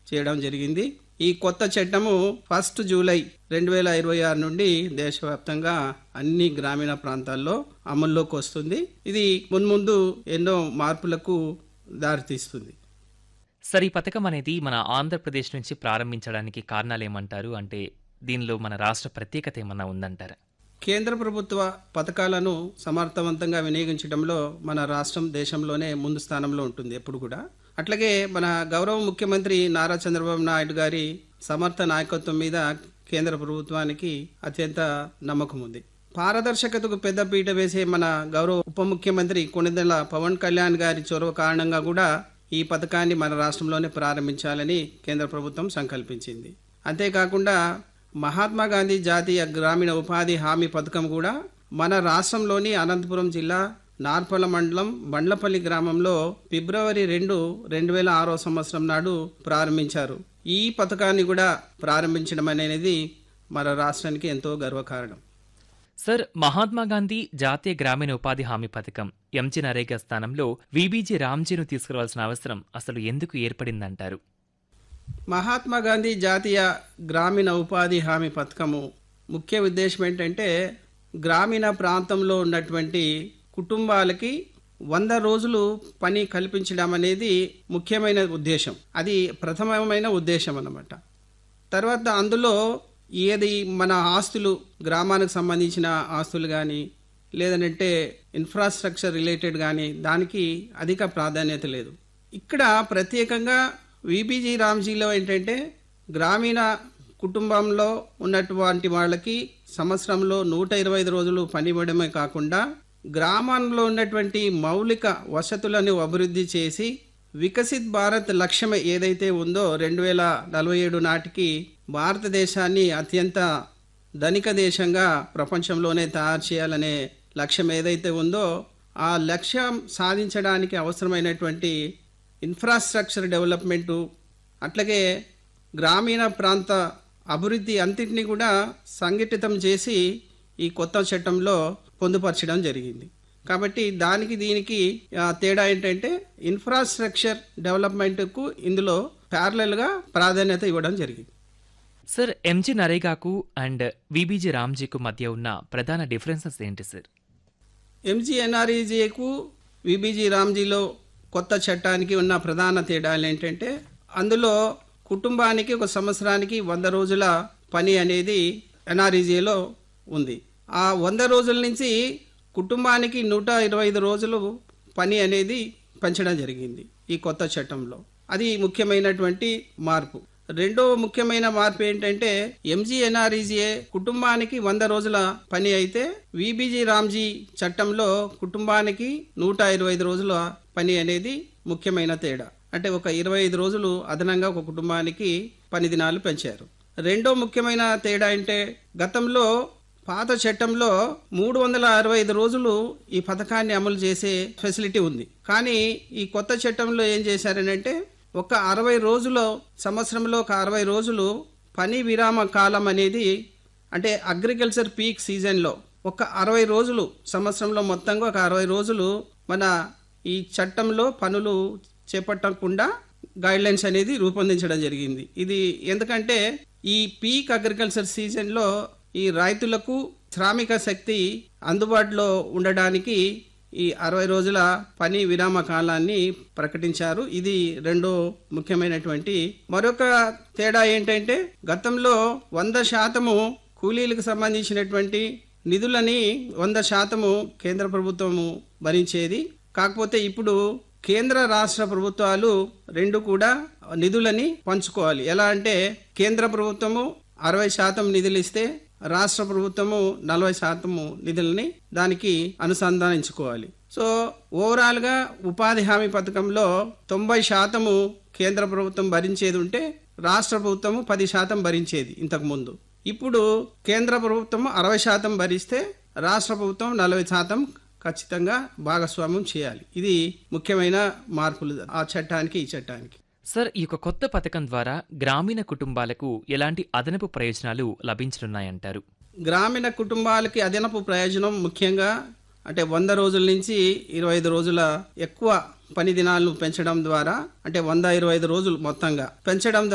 చేయడం జరిగింది ఈ కొత్త చట్టము ఫస్ట్ జూలై రెండు వేల ఇరవై ఆరు నుండి దేశవ్యాప్తంగా అన్ని గ్రామీణ ప్రాంతాల్లో అమల్లోకి వస్తుంది ఇది మున్ముందు ఎన్నో మార్పులకు దారితీస్తుంది సార్ ఈ పథకం అనేది మన ఆంధ్రప్రదేశ్ నుంచి ప్రారంభించడానికి కారణాలు ఏమంటారు అంటే దీనిలో మన రాష్ట్ర ప్రత్యేకత ఏమన్నా ఉందంటారా కేంద్ర ప్రభుత్వ పథకాలను సమర్థవంతంగా వినియోగించడంలో మన రాష్ట్రం దేశంలోనే ముందు స్థానంలో ఉంటుంది ఎప్పుడు కూడా అట్లాగే మన గౌరవ ముఖ్యమంత్రి నారా చంద్రబాబు నాయుడు గారి సమర్థ నాయకత్వం మీద కేంద్ర ప్రభుత్వానికి అత్యంత నమ్మకం ఉంది పారదర్శకతకు పెద్ద పీట వేసే మన గౌరవ ఉప ముఖ్యమంత్రి కొణిదెల పవన్ కళ్యాణ్ గారి చొరవ కారణంగా కూడా ఈ పథకాన్ని మన రాష్ట్రంలోనే ప్రారంభించాలని కేంద్ర ప్రభుత్వం సంకల్పించింది అంతేకాకుండా మహాత్మా గాంధీ జాతీయ గ్రామీణ ఉపాధి హామీ పథకం కూడా మన రాష్ట్రంలోని అనంతపురం జిల్లా నార్పల మండలం బండ్లపల్లి గ్రామంలో ఫిబ్రవరి రెండు రెండు వేల ఆరో సంవత్సరం నాడు ప్రారంభించారు ఈ పథకాన్ని కూడా ప్రారంభించడం అనేది మన రాష్ట్రానికి ఎంతో గర్వకారణం సార్ మహాత్మా గాంధీ జాతీయ గ్రామీణ ఉపాధి హామీ పథకం ఎంజీ నరేగా స్థానంలో విబీజీ రామ్జీను తీసుకురావాల్సిన అవసరం అసలు ఎందుకు ఏర్పడిందంటారు మహాత్మా గాంధీ జాతీయ గ్రామీణ ఉపాధి హామీ పథకము ముఖ్య ఉద్దేశం ఏంటంటే గ్రామీణ ప్రాంతంలో ఉన్నటువంటి కుటుంబాలకి వంద రోజులు పని కల్పించడం అనేది ముఖ్యమైన ఉద్దేశం అది ప్రథమమైన ఉద్దేశం అన్నమాట తర్వాత అందులో ఏది మన ఆస్తులు గ్రామానికి సంబంధించిన ఆస్తులు కానీ లేదంటే ఇన్ఫ్రాస్ట్రక్చర్ రిలేటెడ్ కానీ దానికి అధిక ప్రాధాన్యత లేదు ఇక్కడ ప్రత్యేకంగా విబీజీ రామ్జీలో ఏంటంటే గ్రామీణ కుటుంబంలో ఉన్నటువంటి వాళ్ళకి సంవత్సరంలో నూట ఇరవై ఐదు రోజులు పని ఇవ్వడమే కాకుండా గ్రామంలో ఉన్నటువంటి మౌలిక వసతులను అభివృద్ధి చేసి వికసిత్ భారత్ లక్ష్యం ఏదైతే ఉందో రెండు వేల నలభై ఏడు నాటికి భారతదేశాన్ని అత్యంత ధనిక దేశంగా ప్రపంచంలోనే తయారు చేయాలనే లక్ష్యం ఏదైతే ఉందో ఆ లక్ష్యం సాధించడానికి అవసరమైనటువంటి ఇన్ఫ్రాస్ట్రక్చర్ డెవలప్మెంటు అట్లాగే గ్రామీణ ప్రాంత అభివృద్ధి అంతటిని కూడా సంఘటితం చేసి ఈ కొత్త చట్టంలో పొందుపరచడం జరిగింది కాబట్టి దానికి దీనికి ఆ, తేడా ఏంటంటే ఇన్ఫ్రాస్ట్రక్చర్ డెవలప్మెంట్కు ఇందులో ప్యారలల్గా ప్రాధాన్యత ఇవ్వడం జరిగింది సార్ ఎంజీ నరేగాకు అండ్ విబీజీ రామ్జీకు మధ్య ఉన్న ప్రధాన డిఫరెన్సెస్ ఏంటి సార్ ఎంజీఎన్ఆర్ఈజీకు విబీజీ రామ్జీలో కొత్త చట్టానికి ఉన్న ప్రధాన తేడాలు ఏంటంటే అందులో కుటుంబానికి ఒక సంవత్సరానికి వంద రోజుల పని అనేది ఎన్ఆర్ఈజీలో ఉంది ఆ వంద రోజుల నుంచి కుటుంబానికి నూట ఇరవై ఐదు రోజులు పని అనేది పెంచడం జరిగింది ఈ కొత్త చట్టంలో అది ముఖ్యమైనటువంటి మార్పు రెండో ముఖ్యమైన మార్పు ఏంటంటే ఎంజీఎన్ఆర్ఈజీఏ కుటుంబానికి వంద రోజుల పని అయితే విబీజీ రామ్జీ చట్టంలో కుటుంబానికి నూట ఇరవై ఐదు రోజుల పని అనేది ముఖ్యమైన తేడా అంటే ఒక ఇరవై ఐదు రోజులు అదనంగా ఒక కుటుంబానికి పని దినాలు పెంచారు రెండో ముఖ్యమైన తేడా అంటే గతంలో పాత చట్టంలో మూడు వందల అరవై ఐదు రోజులు ఈ పథకాన్ని అమలు చేసే ఫెసిలిటీ ఉంది కానీ ఈ కొత్త చట్టంలో ఏం చేశారనంటే ఒక అరవై రోజులు సంవత్సరంలో ఒక అరవై రోజులు పని విరామ కాలం అనేది అంటే అగ్రికల్చర్ పీక్ సీజన్లో ఒక అరవై రోజులు సంవత్సరంలో మొత్తంగా ఒక అరవై రోజులు మన ఈ చట్టంలో పనులు చేపట్టకుండా గైడ్ లైన్స్ అనేది రూపొందించడం జరిగింది ఇది ఎందుకంటే ఈ పీక్ అగ్రికల్చర్ సీజన్లో ఈ రైతులకు శ్రామిక శక్తి అందుబాటులో ఉండడానికి ఈ అరవై రోజుల పని విరామ కాలాన్ని ప్రకటించారు ఇది రెండో ముఖ్యమైనటువంటి మరొక తేడా ఏంటంటే గతంలో వంద శాతము కూలీలకు సంబంధించినటువంటి నిధులని వంద శాతము కేంద్ర ప్రభుత్వము భరించేది కాకపోతే ఇప్పుడు కేంద్ర రాష్ట్ర ప్రభుత్వాలు రెండు కూడా నిధులని పంచుకోవాలి ఎలా అంటే కేంద్ర ప్రభుత్వము అరవై శాతం నిధులు ఇస్తే రాష్ట్ర ప్రభుత్వము నలభై శాతము నిధులని దానికి అనుసంధానించుకోవాలి సో ఓవరాల్ గా ఉపాధి హామీ పథకంలో తొంభై శాతము కేంద్ర ప్రభుత్వం భరించేది ఉంటే రాష్ట్ర ప్రభుత్వము పది శాతం భరించేది ఇంతకు ముందు ఇప్పుడు కేంద్ర ప్రభుత్వం అరవై శాతం భరిస్తే రాష్ట్ర ప్రభుత్వం నలభై శాతం ఖచ్చితంగా భాగస్వామ్యం చేయాలి ఇది ముఖ్యమైన మార్పులు ఆ చట్టానికి ఈ చట్టానికి సార్ ఈ యొక్క కొత్త పథకం ద్వారా గ్రామీణ కుటుంబాలకు ఎలాంటి అదనపు ప్రయోజనాలు లభించనున్నాయంటారు గ్రామీణ కుటుంబాలకి అదనపు ప్రయోజనం ముఖ్యంగా అంటే వంద రోజుల నుంచి ఇరవై ఐదు రోజుల ఎక్కువ పని దినాలను పెంచడం ద్వారా అంటే వంద ఇరవై ఐదు రోజులు మొత్తంగా పెంచడం